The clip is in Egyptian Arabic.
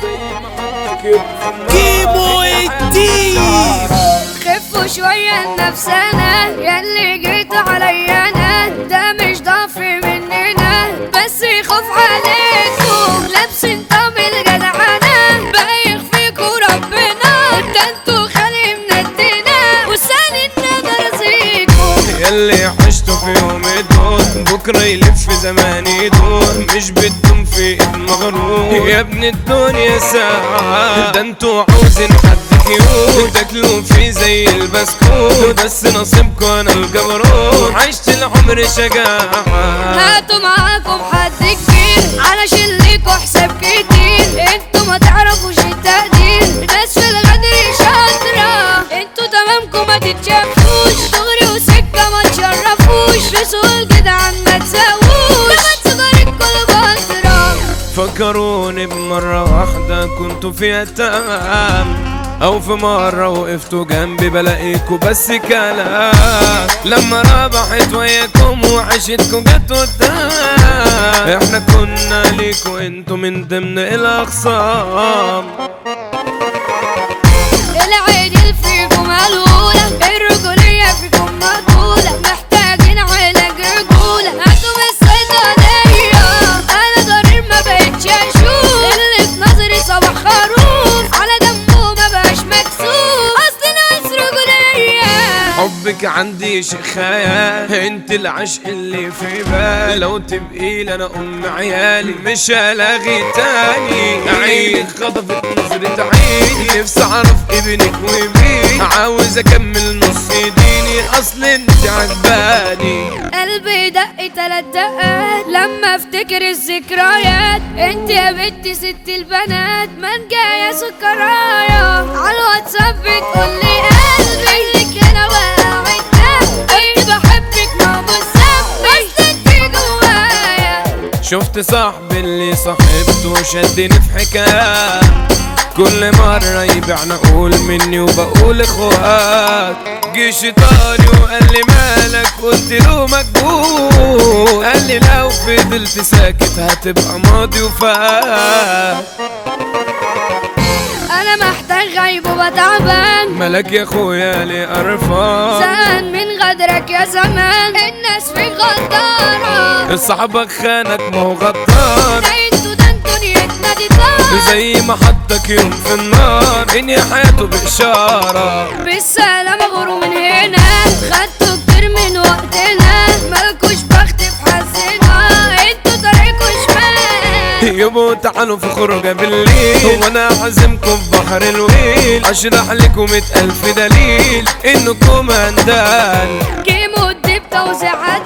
كيمو الديب خفوا شوية لنفسنا ياللي جيت عليا انا ده مش ضعف مننا بس يخاف عليكم لابسين طعم الجدعنة بايخ فيكوا ربنا ده انتوا خالي مندنا وسالي النظر زيكم يلي عشتوا في يوم الدور بكرة يلف زمان يدور مش بدهم في ايد مغرور يا ابن الدنيا ساعة ده انتوا عاوزين حد كيوت تاكلوا فيه زي البسكوت بس نصيبكوا انا الجبروت عشت العمر شجاعة هاتوا معاكم حد كبير علشان ليكوا حساب كتير انتوا ما تعرفوش التقدير ناس في الغدر شاطرة انتوا تمامكم ما تتشافوش دغري وسكة ما تشرفوش رسول جدعان ما تساووش لما صغار الكل بطرة فكروني بمرة واحدة كنتوا فيها تمام أو في مرة وقفتوا جنبي بلاقيكوا بس كلام لما ربحت وياكم وعشتكوا جت قدام احنا كنا ليكوا انتوا من ضمن الأخصام العدل فيكم ملولة الرجولية فيكم مقتولة محتاجين علاج رجولة هاتوا من الصيدلية أنا ضرير ما بقتش أشوف اللي في نظري صباح خروف على دمه ما بقاش مكسوف أصل ناس رجولية حبك عندي شيء خيال انت العشق اللي في بالي لو تبقي لي انا ام عيالي مش هلاغي تاني عينك خطفت نظرة عيني نفسي اعرف ابنك ومين عاوز اكمل نص ديني اصل انت عجباني قلبي دق تلات دقات لما افتكر الذكريات انت يا بنتي ست البنات من جاية سكرايا على الواتساب بتقولي قلبي لك انا وقعت انت بحبك ما مسمي اصل انت جوايا شفت صاحبي اللي صاحبته شدني في حكاية كل مرة يبيعنا اقول مني وبقول اخوات جه شيطاني وقال لي مالك قلت له مجبور قال لي لو فضلت ساكت هتبقى ماضي وفات انا محتاج غيب وبتعبان مالك يا اخويا ليه قرفان زهقان من غدرك يا زمان الناس في غدارة صاحبك خانك ما هو غدار ده انتوا ده انتوا نيتنا دي طار زي ما حطك يوم في النار انهي حياته بإشارة بالسلامة غوروا من هنا خدتوا كتير من وقتنا مالكوش بخت في حظنا انتوا طريقكوا شمال يبو تعالوا في خروجة بالليل وانا عازمكم في بحر الويل اشرح لكم مئة الف دليل انكم هندان جيموا الدب توزيع